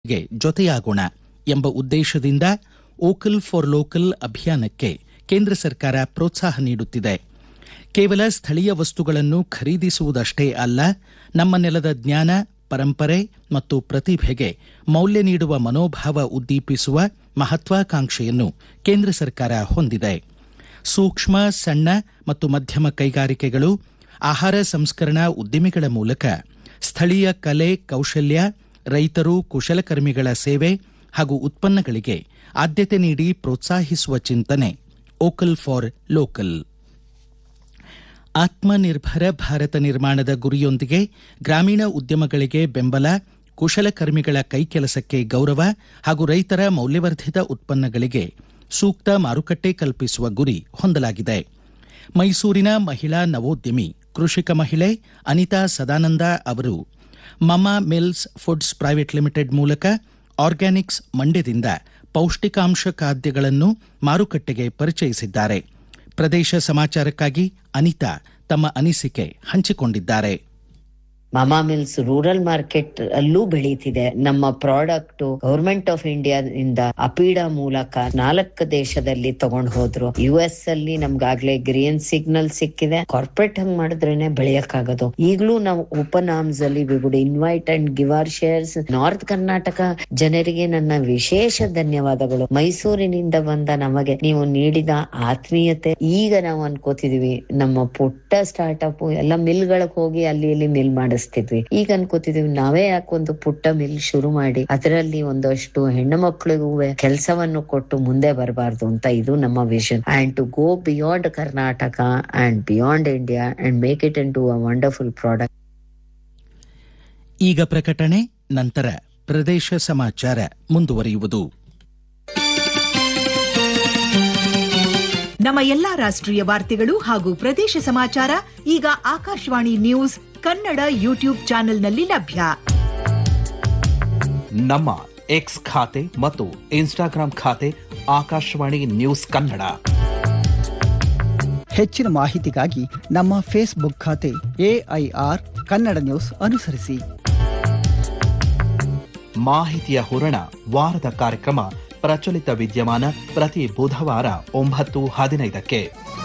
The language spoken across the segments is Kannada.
ಗೆ ಜೊತೆಯಾಗೋಣ ಎಂಬ ಉದ್ದೇಶದಿಂದ ವೋಕಲ್ ಫಾರ್ ಲೋಕಲ್ ಅಭಿಯಾನಕ್ಕೆ ಕೇಂದ್ರ ಸರ್ಕಾರ ಪ್ರೋತ್ಸಾಹ ನೀಡುತ್ತಿದೆ ಕೇವಲ ಸ್ಥಳೀಯ ವಸ್ತುಗಳನ್ನು ಖರೀದಿಸುವುದಷ್ಟೇ ಅಲ್ಲ ನಮ್ಮ ನೆಲದ ಜ್ಞಾನ ಪರಂಪರೆ ಮತ್ತು ಪ್ರತಿಭೆಗೆ ಮೌಲ್ಯ ನೀಡುವ ಮನೋಭಾವ ಉದ್ದೀಪಿಸುವ ಮಹತ್ವಾಕಾಂಕ್ಷೆಯನ್ನು ಕೇಂದ್ರ ಸರ್ಕಾರ ಹೊಂದಿದೆ ಸೂಕ್ಷ್ಮ ಸಣ್ಣ ಮತ್ತು ಮಧ್ಯಮ ಕೈಗಾರಿಕೆಗಳು ಆಹಾರ ಸಂಸ್ಕರಣಾ ಉದ್ದಿಮೆಗಳ ಮೂಲಕ ಸ್ಥಳೀಯ ಕಲೆ ಕೌಶಲ್ಯ ರೈತರು ಕುಶಲಕರ್ಮಿಗಳ ಸೇವೆ ಹಾಗೂ ಉತ್ಪನ್ನಗಳಿಗೆ ಆದ್ಯತೆ ನೀಡಿ ಪ್ರೋತ್ಸಾಹಿಸುವ ಚಿಂತನೆ vocal for local Atmanirbhar Bharat ನಿರ್ಮಾಣದ ಗುರಿಯೊಂದಿಗೆ ಗ್ರಾಮೀಣ ಉದ್ಯಮಗಳಿಗೆ ಬೆಂಬಲ ಕುಶಲಕರ್ಮಿಗಳ ಕೈಕೆಲಸಕ್ಕೆ ಗೌರವ ಹಾಗೂ ರೈತರ ಮೌಲ್ಯವರ್ಧಿತ ಉತ್ಪನ್ನಗಳಿಗೆ ಸೂಕ್ತ ಮಾರುಕಟ್ಟೆ ಕಲ್ಪಿಸುವ ಗುರಿ ಹೊಂದಲಾಗಿದೆ ಮೈಸೂರಿನ ಮಹಿಳಾ ನವೋದ್ಯಮಿ ಕೃಷಿಕ ಮಹಿಳೆ ಅನಿತಾ ಸದಾನಂದ ಅವರು mama mills foods private limited ಮೂಲಕ ಆರ್ಗ್ಯಾನಿಕ್ಸ್ ಮಂಡ್ಯದಿಂದ ಪೌಷ್ಟಿಕಾಂಶ ಖಾದ್ಯಗಳನ್ನು ಮಾರುಕಟ್ಟೆಗೆ ಪರಿಚಯಿಸಿದ್ದಾರೆ ಪ್ರದೇಶ ಸಮಾಚಾರಕ್ಕಾಗಿ ಅನಿತಾ ತಮ್ಮ ಅನಿಸಿಕೆ ಹಂಚಿಕೊಂಡಿದ್ದಾರೆ ಮಮಾ ಮಿಲ್ಸ್ ರೂರಲ್ ಮಾರ್ಕೆಟ್ ಅಲ್ಲೂ ಬೆಳೀತಿದೆ ನಮ್ಮ ಪ್ರಾಡಕ್ಟ್ ಗವರ್ಮೆಂಟ್ ಆಫ್ ಇಂಡಿಯಾ ಇಂದ ಅಪೀಡ ಮೂಲಕ ನಾಲ್ಕು ದೇಶದಲ್ಲಿ ತಗೊಂಡ್ ಹೋದ್ರು ಯು ಎಸ್ ಅಲ್ಲಿ ನಮ್ಗಾಗ್ಲೇ ಗ್ರೀನ್ ಸಿಗ್ನಲ್ ಸಿಕ್ಕಿದೆ ಕಾರ್ಪೊರೇಟ್ ಹಂಗ್ ಮಾಡಿದ್ರೇನೆ ಬೆಳೆಯಕ್ಕಾಗೋದು ಈಗಲೂ ನಾವು ಓಪನ್ ಆರ್ಮ್ಸ್ ಅಲ್ಲಿ we would invite and give our shares north Karnataka ಜನರಿಗೆ ನನ್ನ ವಿಶೇಷ ಧನ್ಯವಾದಗಳು ಮೈಸೂರಿನಿಂದ ಬಂದ ನಮಗೆ ನೀವು ನೀಡಿದ ಆತ್ಮೀಯತೆ ಈಗ ನಾವು ಅನ್ಕೋತಿದೀವಿ ನಮ್ಮ ಪುಟ್ಟ ಸ್ಟಾರ್ಟ್ಅಪ್ ಎಲ್ಲ ಮಿಲ್ಗಳಿಗೆ ಹೋಗಿ ಅಲ್ಲಿ ಇಲ್ಲಿ ಮಿಲ್ ಮಾಡಿಸ್ತಿದ್ವಿ ಈಗ ಅನ್ಕೋತಿದೀವಿ ನಾವೇ ಯಾಕೆ ಒಂದು ಪುಟ್ಟ ಮಿಲ್ ಶುರು ಮಾಡಿ ಅದರಲ್ಲಿ ಒಂದಷ್ಟು ಹೆಣ್ಣು ಮಕ್ಕಳಿಗೂ ಕೆಲಸವನ್ನು ಕೊಟ್ಟು ಮುಂದೆ ಬರಬಾರ್ದು ಅಂತ ಇದು ನಮ್ಮ vision and to go beyond Karnataka and beyond India and make it into a wonderful product ಈಗ ಪ್ರಕಟಣೆ ನಂತರ ಪ್ರದೇಶ ಸಮಾಚಾರ ಮುಂದುವರಿಯುವುದು ನಮ್ಮ ಎಲ್ಲಾ ರಾಷ್ಟ್ರೀಯ ವಾರ್ತೆಗಳು ಹಾಗೂ ಪ್ರದೇಶ ಸಮಾಚಾರ ಈಗ ಆಕಾಶವಾಣಿ ನ್ಯೂಸ್ ಕನ್ನಡ ಯೂಟ್ಯೂಬ್ ಚಾನೆಲ್ನಲ್ಲಿ ಲಭ್ಯ ನಮ್ಮ ಎಕ್ಸ್ ಖಾತೆ ಮತ್ತು ಇನ್ಸ್ಟಾಗ್ರಾಂ ಖಾತೆ ಆಕಾಶವಾಣಿ ನ್ಯೂಸ್ ಕನ್ನಡ ಹೆಚ್ಚಿನ ಮಾಹಿತಿಗಾಗಿ ನಮ್ಮ ಫೇಸ್ಬುಕ್ ಖಾತೆ ಎಐಆರ್ ಕನ್ನಡ ನ್ಯೂಸ್ ಅನುಸರಿಸಿ ಮಾಹಿತಿಯ ಹೂರಣ ವಾರದ ಕಾರ್ಯಕ್ರಮ ಪ್ರಚಲಿತ ವಿದ್ಯಮಾನ ಪ್ರತಿ ಬುಧವಾರ ಒಂಬತ್ತು ಹದಿನೈದಕ್ಕೆ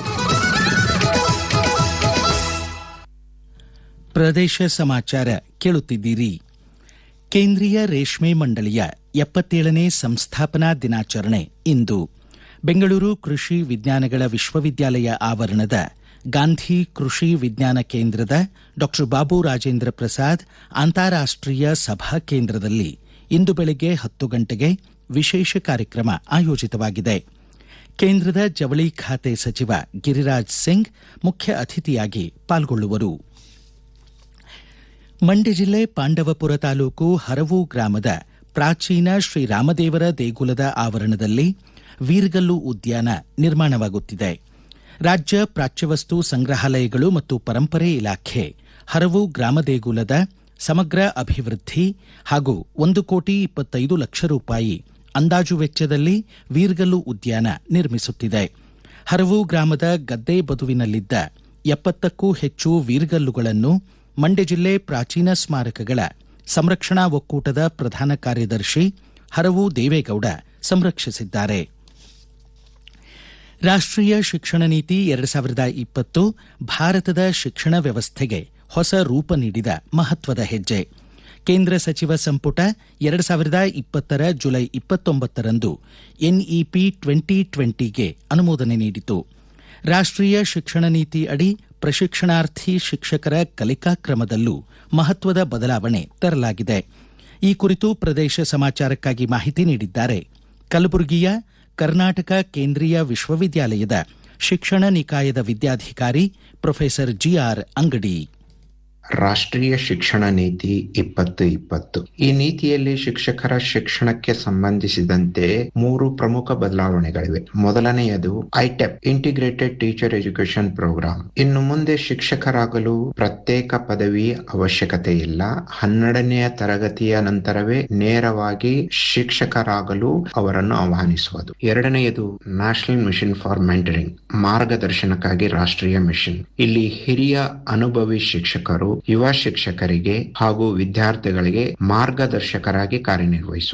ಪ್ರದೇಶ ಸಮಾಚಾರ ಕೇಳುತ್ತಿದ್ದೀರಿ ಕೇಂದ್ರೀಯ ರೇಷ್ಮೆ ಮಂಡಳಿಯ ಎಪ್ಪತ್ತೇಳನೇ ಸಂಸ್ಥಾಪನಾ ದಿನಾಚರಣೆ ಇಂದು ಬೆಂಗಳೂರು ಕೃಷಿ ವಿಜ್ಞಾನಗಳ ವಿಶ್ವವಿದ್ಯಾಲಯ ಆವರಣದ ಗಾಂಧಿ ಕೃಷಿ ವಿಜ್ಞಾನ ಕೇಂದ್ರದ ಡಾ ಬಾಬು ರಾಜೇಂದ್ರ ಪ್ರಸಾದ್ ಅಂತಾರಾಷ್ಟೀಯ ಸಭಾ ಕೇಂದ್ರದಲ್ಲಿ ಇಂದು ಬೆಳಗ್ಗೆ ಹತ್ತು ಗಂಟೆಗೆ ವಿಶೇಷ ಕಾರ್ಯಕ್ರಮ ಆಯೋಜಿತವಾಗಿದೆ ಕೇಂದ್ರದ ಜವಳಿ ಖಾತೆ ಸಚಿವ ಗಿರಿರಾಜ್ ಸಿಂಗ್ ಮುಖ್ಯ ಅತಿಥಿಯಾಗಿ ಪಾಲ್ಗೊಳ್ಳುವರು ಮಂಡ್ಯ ಜಿಲ್ಲೆ ಪಾಂಡವಪುರ ತಾಲೂಕು ಹರವು ಗ್ರಾಮದ ಪ್ರಾಚೀನ ಶ್ರೀ ರಾಮದೇವರ ದೇಗುಲದ ಆವರಣದಲ್ಲಿ ವೀರ್ಗಲ್ಲು ಉದ್ಯಾನ ನಿರ್ಮಾಣವಾಗುತ್ತಿದೆ ರಾಜ್ಯ ಪ್ರಾಚ್ಯವಸ್ತು ಸಂಗ್ರಹಾಲಯಗಳು ಮತ್ತು ಪರಂಪರೆ ಇಲಾಖೆ ಹರವು ಗ್ರಾಮ ದೇಗುಲದ ಸಮಗ್ರ ಅಭಿವೃದ್ಧಿ ಹಾಗೂ ಒಂದು ಕೋಟಿ ಇಪ್ಪತ್ತೈದು ಲಕ್ಷ ರೂಪಾಯಿ ಅಂದಾಜು ವೆಚ್ಚದಲ್ಲಿ ವೀರ್ಗಲ್ಲು ಉದ್ಯಾನ ನಿರ್ಮಿಸುತ್ತಿದೆ ಹರವು ಗ್ರಾಮದ ಗದ್ದೆ ಬದುವಿನಲ್ಲಿದ್ದ ಎಪ್ಪತ್ತಕ್ಕೂ ಹೆಚ್ಚು ವೀರ್ಗಲ್ಲುಗಳನ್ನು ಮಂಡ್ಯ ಜಿಲ್ಲೆ ಪ್ರಾಚೀನ ಸ್ಮಾರಕಗಳ ಸಂರಕ್ಷಣಾ ಒಕ್ಕೂಟದ ಪ್ರಧಾನ ಕಾರ್ಯದರ್ಶಿ ಹರವು ದೇವೇಗೌಡ ಸಂರಕ್ಷಿಸಿದ್ದಾರೆ ರಾಷ್ಟ್ರೀಯ ಶಿಕ್ಷಣ ನೀತಿ ಎರಡು ಸಾವಿರದ ಇಪ್ಪತ್ತು ಭಾರತದ ಶಿಕ್ಷಣ ವ್ಯವಸ್ಥೆಗೆ ಹೊಸ ರೂಪ ನೀಡಿದ ಮಹತ್ವದ ಹೆಜ್ಜೆ ಕೇಂದ್ರ ಸಚಿವ ಸಂಪುಟ ಎರಡು ಸಾವಿರದ ಇಪ್ಪತ್ತರ ಜುಲೈ ಇಪ್ಪತ್ತೊಂಬತ್ತರಂದು ಎನ್ಇಪಿ ಟ್ವೆಂಟಿ ಟ್ವೆಂಟಿಗೆ ಅನುಮೋದನೆ ನೀಡಿತು ರಾಷ್ಟ್ರೀಯ ಶಿಕ್ಷಣ ನೀತಿ ಅಡಿ ಪ್ರಶಿಕ್ಷಣಾರ್ಥಿ ಶಿಕ್ಷಕರ ಕಲಿಕಾ ಕ್ರಮದಲ್ಲೂ ಮಹತ್ವದ ಬದಲಾವಣೆ ತರಲಾಗಿದೆ ಈ ಕುರಿತು ಪ್ರದೇಶ ಸಮಾಚಾರಕ್ಕಾಗಿ ಮಾಹಿತಿ ನೀಡಿದ್ದಾರೆ ಕಲಬುರಗಿಯ ಕರ್ನಾಟಕ ಕೇಂದ್ರೀಯ ವಿಶ್ವವಿದ್ಯಾಲಯದ ಶಿಕ್ಷಣ ನಿಕಾಯದ ವಿದ್ಯಾಧಿಕಾರಿ ಪ್ರೊಫೆಸರ್ ಜಿಆರ್ ಅಂಗಡಿ ರಾಷ್ಟ್ರೀಯ ಶಿಕ್ಷಣ ನೀತಿ ಇಪ್ಪತ್ತು ಇಪ್ಪತ್ತು ಈ ನೀತಿಯಲ್ಲಿ ಶಿಕ್ಷಕರ ಶಿಕ್ಷಣಕ್ಕೆ ಸಂಬಂಧಿಸಿದಂತೆ ಮೂರು ಪ್ರಮುಖ ಬದಲಾವಣೆಗಳಿವೆ ಮೊದಲನೆಯದು ITEP integrated teacher education program ಇನ್ನು ಮುಂದೆ ಶಿಕ್ಷಕರಾಗಲು ಪ್ರತ್ಯೇಕ ಪದವಿ ಅವಶ್ಯಕತೆ ಇಲ್ಲ ಹನ್ನೆರಡನೆಯ ತರಗತಿಯ ನಂತರವೇ ನೇರವಾಗಿ ಶಿಕ್ಷಕರಾಗಲು ಅವರನ್ನು ಆಹ್ವಾನಿಸುವುದು ಎರಡನೆಯದು ನ್ಯಾಷನಲ್ ಮಿಷನ್ ಫಾರ್ ಮೆಂಟರಿಂಗ್ ಮಾರ್ಗದರ್ಶನಕ್ಕಾಗಿ ರಾಷ್ಟ್ರೀಯ ಮಿಷನ್ ಇಲ್ಲಿ ಹಿರಿಯ ಅನುಭವಿ ಶಿಕ್ಷಕರು ಯುವ ಶಿಕ್ಷಕರಿಗೆ ಹಾಗೂ ವಿದ್ಯಾರ್ಥಿಗಳಿಗೆ ಮಾರ್ಗದರ್ಶಕರಾಗಿ ಕಾರ್ಯನಿರ್ವಹಿಸುವುದು